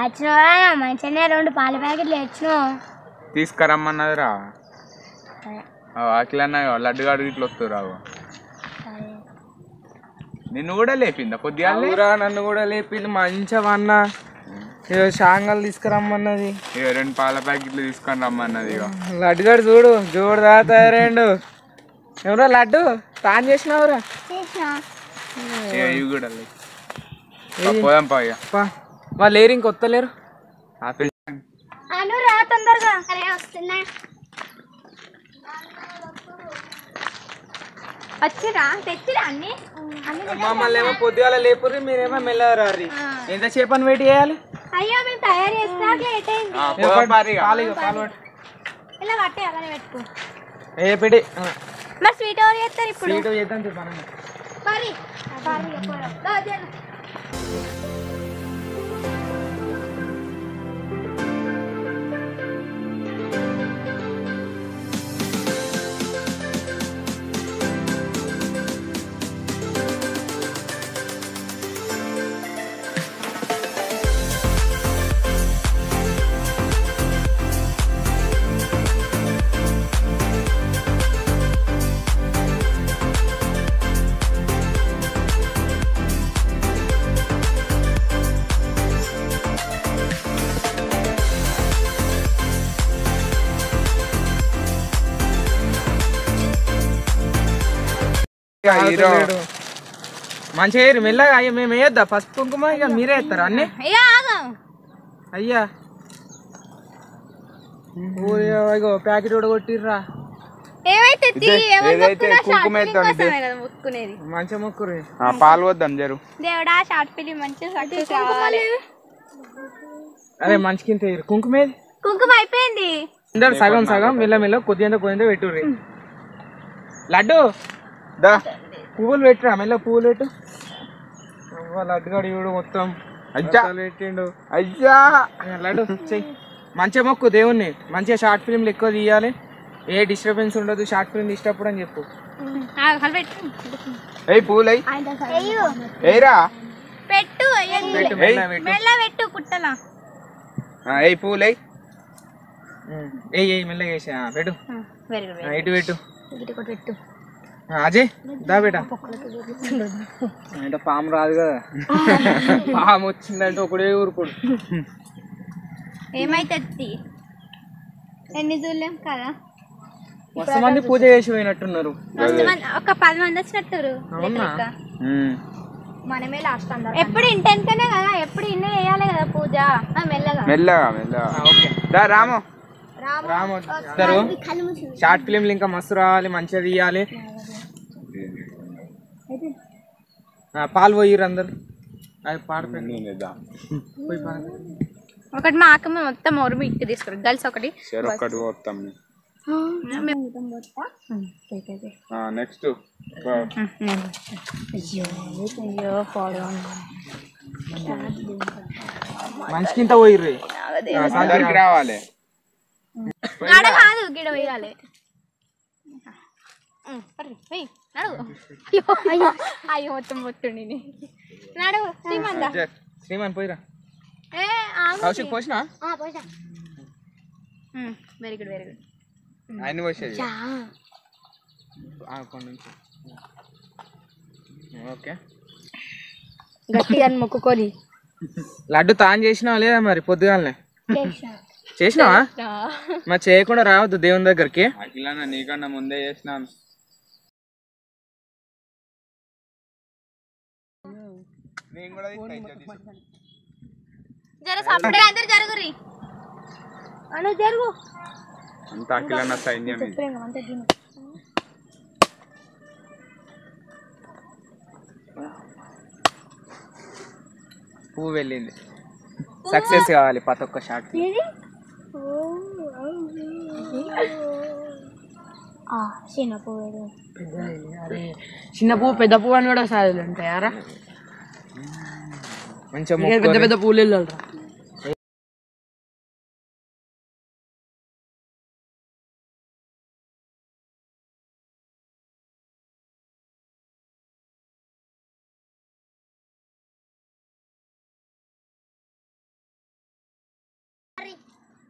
వచ్చినావా మంచిగానే రెండు పాల ప్యాకెట్లు తెచ్చినావు తీసుకురమ్మన్నదిరా అఖిలన్న లడ్డుగాడు ఇట్లా వస్తారు రావు నిన్ను కూడా లేపిందా కొద్దిగా అవురా నన్ను కూడా లేపింది మంచిగా అన్న ఏదో షాంగల్ తీసుకురమ్మన్నది ఇక రెండు పాల ప్యాకెట్లు తీసుకొని రమ్మన్నది ఇక లడ్డుగాడు చూడు జోడుదా తయారైండు ఎవరో లడ్డు తాన్ చేసినావురా ఇక ఇవి కూడా లేవు. పా, పోదాం పా ఇక పా వాళ్ళు లేరు ఇంకొత్తలేరు ఆపిల్ అను రా తొందరగా అరే వస్తున్నా వచ్చిరా తెచ్చిరా అన్ని అన్ని మమ్మల్ని ఏమో పొద్దుగాల లేపుర్రి మీరేమో మెల్లరారి ఎంతసేపు అని వెయిట్ చేయాలి అయ్యో మేము తయారు చేస్తా లేట్ అయింది ఆ, పోదాం పారి ఇక. పాలు ఇక, పాలు పట్టు. ఇలా పట్టే అలానే పెట్టుకో ఏ పెట్టి మరి స్వీట్ ఎవరు చేస్తారు ఇప్పుడు సీటు చేద్దాం చెప్పాను మరి మరి పోదాం. దా, జర. ఇక హీరో మంచిగా వేయరు మెల్లగా అయ్యా మేము వేయొద్దా ఫస్ట్ కుంకుమ ఇక మీరే వేస్తారా అన్ని ఇక ఆగు అయ్యా ఊరి ఇగో ప్యాకెట్ కూడా కొట్టిర్రా ఏమైతే తీ, ఎవరు ఏదైతే మొక్కున్నా కుంకుమ షార్ట్ ఫిలిం వేద్దాం కోసమే కదా మొక్కునేది మంచిగా మొక్కుర్రి ఆ, పాలు వద్దాం జరు దేవుడా షార్ట్ ఫిలిం మంచిగా సక్సెస్ కావాలి అరే మంచి కింద వేయరు కుంకుమేది కుంకుమ అయిపోయింది అందరు సగం సగం మెల్ల మెల్ల కొద్దిగా కొద్దిగా పెట్టుర్రి లడ్డు దా పువ్వులు పెట్టురా మెల్ల పువ్వులు పెట్టు అవ్వ, లడ్డుగాడు చూడు మొత్తం అజ్జా అసలు పెట్టిండు అయ్యా ఆ, లడ్డు చెయ్యి మంచిగా మొక్కు దేవుణ్ణి మంచిగా షార్ట్ ఫిల్మ్లు ఎక్కువ తీయాలి ఏ డిస్టర్బెన్స్ ఉండదు షార్ట్ ఫిల్మ్ తీసేటప్పుడు అని చెప్పు ఆగు, అలా పెట్టు ఏయ్ పూలై అయ్యో ఏయ్రా పెట్టు అయ్యండి. పెట్టు మెల్ల పెట్టు మెల్ల పెట్టు పుట్టలా ఆ, ఏయ్ పూలై ఉమ్. ఏయ్ ఏయ్ మెల్లగా వేసి ఆ, పెట్టు వెరీ గుడ్ ఆ, ఇటు పెట్టు ఇటు ఒకటి పెట్టు ఆ, అజయ్ దా బేట అంటే పాము రాదు కదా పాము వచ్చిందంటే ఒకడే ఊరుకోడు ఏమైతుంది ఎన్ని చూడలేం కదా మస్తు మంది పూజ చేసి పోయినట్టున్నారు మస్తు మంది ఒక పది మంది వచ్చినట్టు అవునా? ఉమ్. మనమే లాస్ట్ ఎప్పుడు ఇంటెన్కనే కదా ఎప్పుడు ఇన్నే చేయాలి కదా పూజ ఆ, మెల్లగా మెల్లగా మెల్లగా ఓకే దా రాము రాము వస్తారు షార్ట్ ఫిలింలు ఇంకా మస్తు రావాలి మంచిగా తీయాలి ఆ, పాలు పోయిర్రు అందరు అది పాడిపోయింది పోయి పాడు ఒకటి మా అక్క మొత్తం మొరుము ఇక్కి తీసుకురు గర్ల్స్ ఒకటి సరే ఒక్కటి పోతాం నెక్స్ట్ మంచికింత పోయిర్రు అందరికి రావాలి ఆడ కాదు గిడ వేయాలి ఉమ్, పర్రి, వెయ్, నడువు అయ్యో అయ్యో మొత్తం పొత్తుండి నడువు శ్రీమంత శ్రీమాన్ పోయిరా ఏ ఆగు కౌశిక్ పోసినా వెరీ గుడ్ వెరీ గుడ్ ఆయన పోసేది అక్కడి నుంచి ఓకే గట్టిగా మొక్కుకొని లడ్డు తాను చేసినావా లేదా మరి పొద్దుగాలనే చేసినావా మరి చేయకుండా రావద్దు దేవుని దగ్గరికి అఖిలన్న నీకన్నా ముందే చేసినాను నేను కూడా తీసుకొచ్చా, తీసుకో. జర సపడే అందరు జరుగురి అను జరుగు అంత అఖిలన్న సైన్యం ఇది. పువ్వు వెళ్ళింది సక్సెస్ కావాలి ప్రతి ఒక్క షాట్ చిన్న పువ్వు చిన్న పువ్వు పెద్ద పువ్వు అని కూడా సాధులు ఉంటాయారా మంచిగా పెద్ద మొక్కుకొని పెద్ద పూలు వెళ్ళాలరా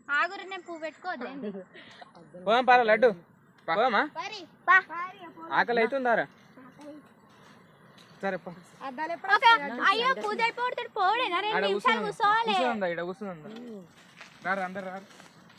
ఆగురు నేను పువ్వు పెట్టుకోవద్దు పోదాం పారా లడ్డు పోదామా మరి బా ఆకలి అవుతుందారా సరే పో. ఓకే అయ్యో పూజ అయిపోతాడు పోడేనా రెండు ఆడ నిమిషాలు కూర్చోవాలి కూర్చోందా ఇక్కడ కూర్చోందా రారు అందరు రారు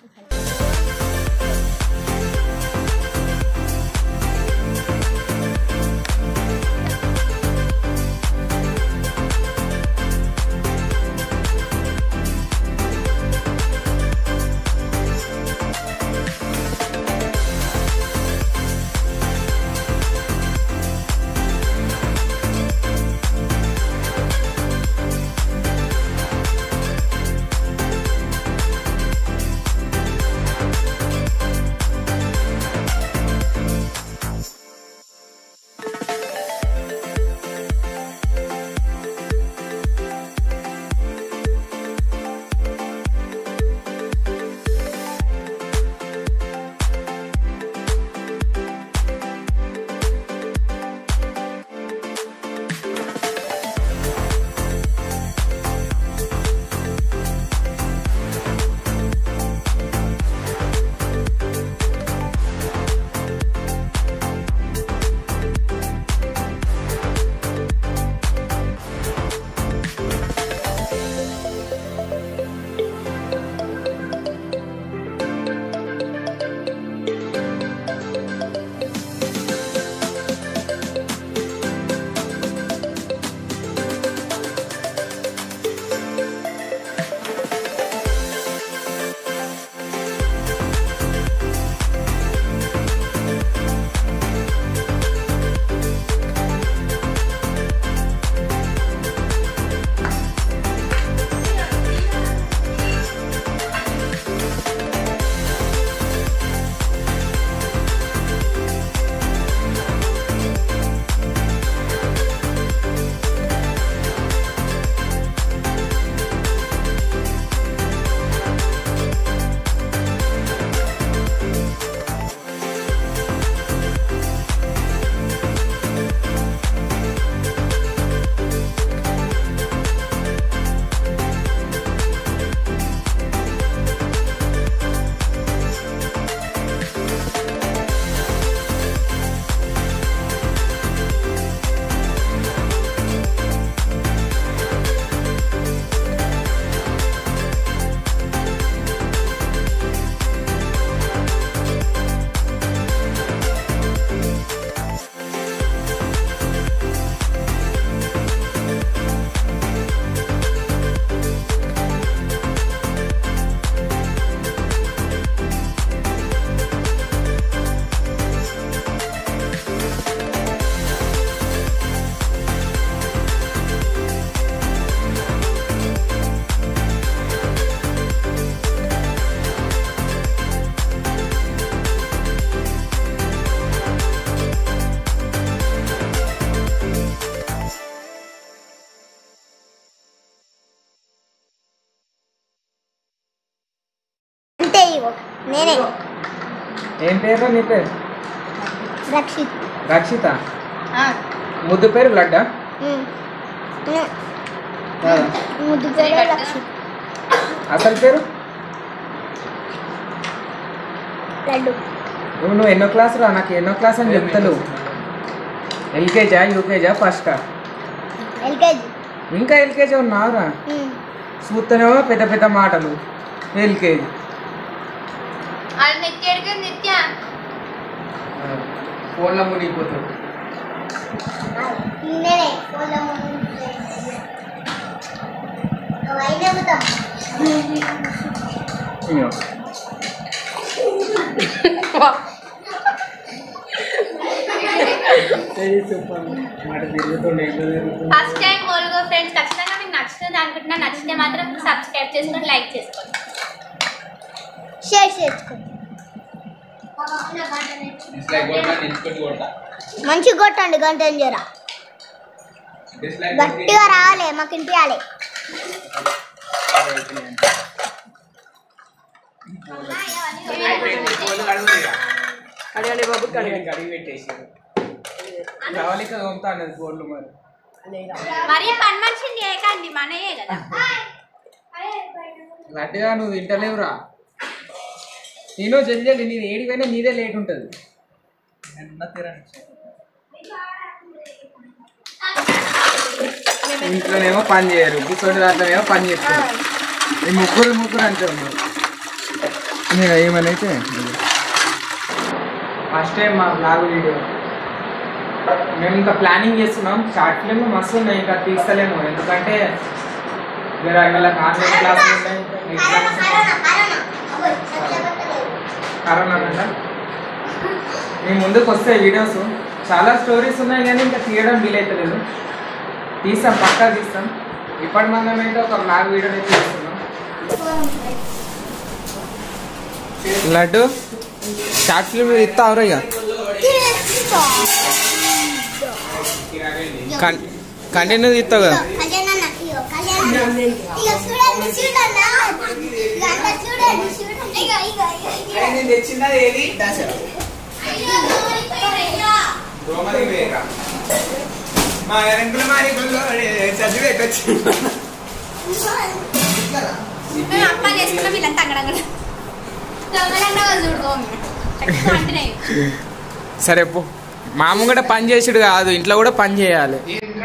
అంతే ఇగో నేనే ఏం పేరు నీ పేరు రక్షిత్ రక్షిత ముద్దు పేరు లడ్డా కాదా? ముద్దు పేరే రక్షిత్ అసలు పేరు లడ్డు నువ్వు నువ్వు ఎన్నో క్లాస్ రా నాకు ఎన్నో క్లాస్ అని చెప్తాను ఎల్కేజా యూకేజా ఫస్టా ఎల్కేజీ ఇంకా ఎల్కేజీ ఉన్నావురా చూస్తేనేమో పెద్ద పెద్ద మాటలు ఎల్కేజీ అది నిత్య ఎడికి నిత్య ఫోన్లో మునిగిపోతాడు నేనే అయినా ఇయ్యో. ఏయ్ సూపర్. మాట తిరుగుతుండే, ఇల్లు తిరుగుతుండే. ఫస్ట్ టైం ఓల్గో ఫ్రెండ్స్ ఖచ్చితంగా మీకు నచ్చుతుంది అనుకుంటున్నా నచ్చితే మాత్రం సబ్స్క్రైబ్ చేసుకొని లైక్ చేసుకోండి షేర్ చేసుకోండి డిస్లైక్ కొట్టా నిల్చుకొని కొట్టా మంచిగా కొట్టండి గంట జరా డిస్లైక్ గట్టిగా రావాలి మాకు ఇంటియాలి కడగాలి బాబు కడగాలి కడిగి పెట్టేసారు కావాలిక తోముతా అన్నది ఫోన్లు మరి మరి పని మనిషిని చేయకండి మనయే కదా గట్టిగా నువ్వు తింటలేవురా నేను జల్ది జల్ది నేను ఏడిపోయినా నీదే లేట్ ఉంటుంది ఇంట్లోనేమో పని చేయరు కూర్చోటి దాంట్లోనేమో పని చేస్తారు ఈ ముగ్గురు ముగ్గురు అంతే ఉన్నారు నేను ఏమని అయితే ఫస్ట్ టైం మా బ్లాగ్ వీడియో మేము ఇంకా ప్లానింగ్ చేస్తున్నాం షార్ట్ ఫిల్మ్ మస్తు ఉన్నాయి ఇంకా తీస్తలేము ఎందుకంటే వేరే వీళ్ళకి ఆన్లైన్ క్లాసులు ఉన్నాయి ఎగ్జామ్స్ కరోనా అంట మీ ముందుకు వస్తాయి వీడియోస్ చాలా స్టోరీస్ ఉన్నాయి కానీ ఇంకా తీయడం వీలైతలేదు తీస్తాం పక్కా తీస్తాం ఇప్పటి మనం అయితే ఒక బ్లాగ్ వీడియో అయితే తీస్తున్నాం లడ్డు షార్ట్ ఫిల్మ్ ఇస్తావురా ఇక కంటిన్యూ తీస్తావు కదా తెచ్చినది ఏది మా రెండుల మారి చదివి పెట్టచ్చు మేము అప్పా చేసుకున్నాం వీళ్ళంతా అక్కడ దొంగలంగా చూడుకో అంటే సరే పో మామ కూడా పని చేసుడు కాదు ఇంట్లో కూడా పని చేయాలి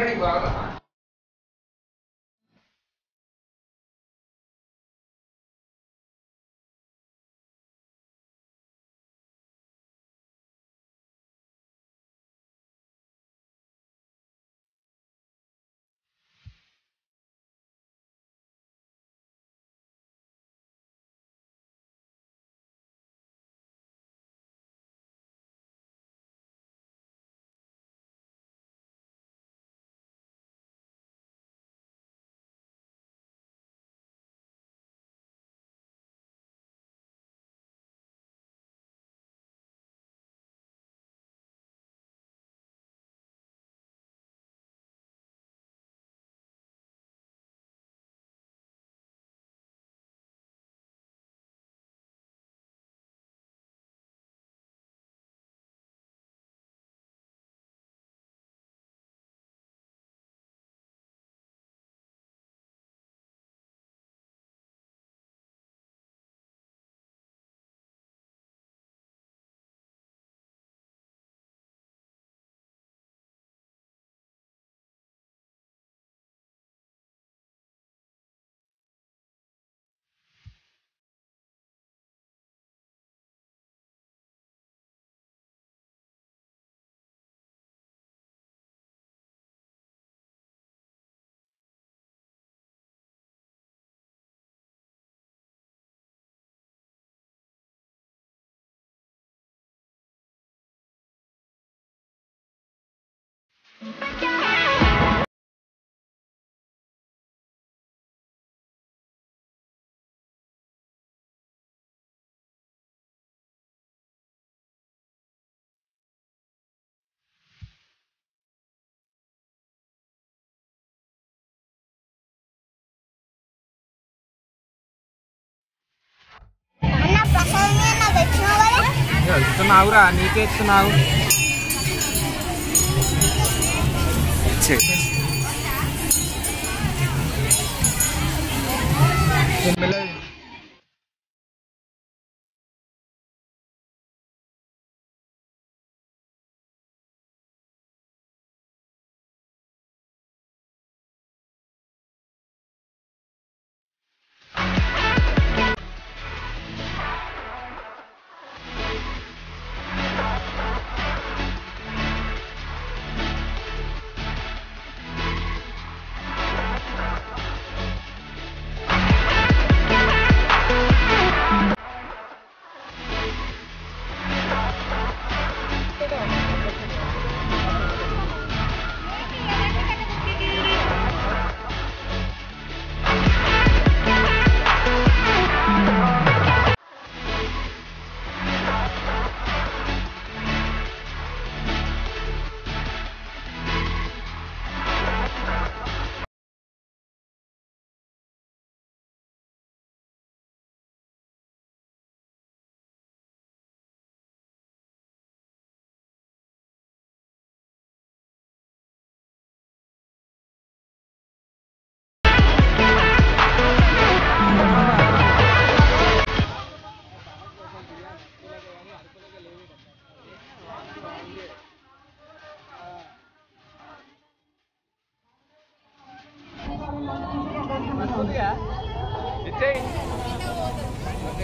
ఇస్తున్నావురా నీకే ఇస్తున్నావు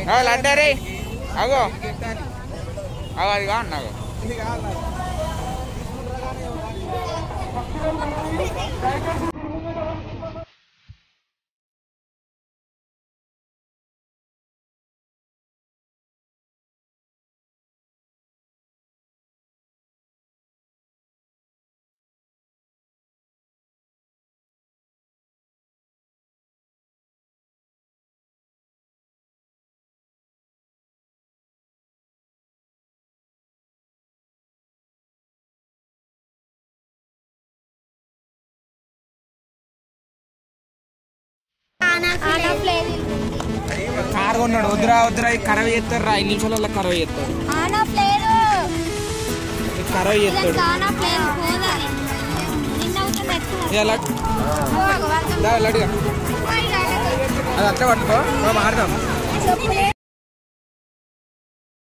లడ్డరే అగో అగో అది కాదు నాకు కారు కొన్నాడు వద్దురా వద్దురా ఇది ఖరాబ్ చేస్తారు రా ఐదు నిమిషాలలో ఖరాబ్ చేస్తారు ఆనా ప్లేరు ఇది ఖరాబ్ చేస్తాడు ఆనా ప్లేరు పోదని నిన్న అవుతుంది ఎక్కువ ఇక లడ్ దా లడ్డుగా అది అట్లా పట్టుకో మనం ఆడదాం చెప్పులే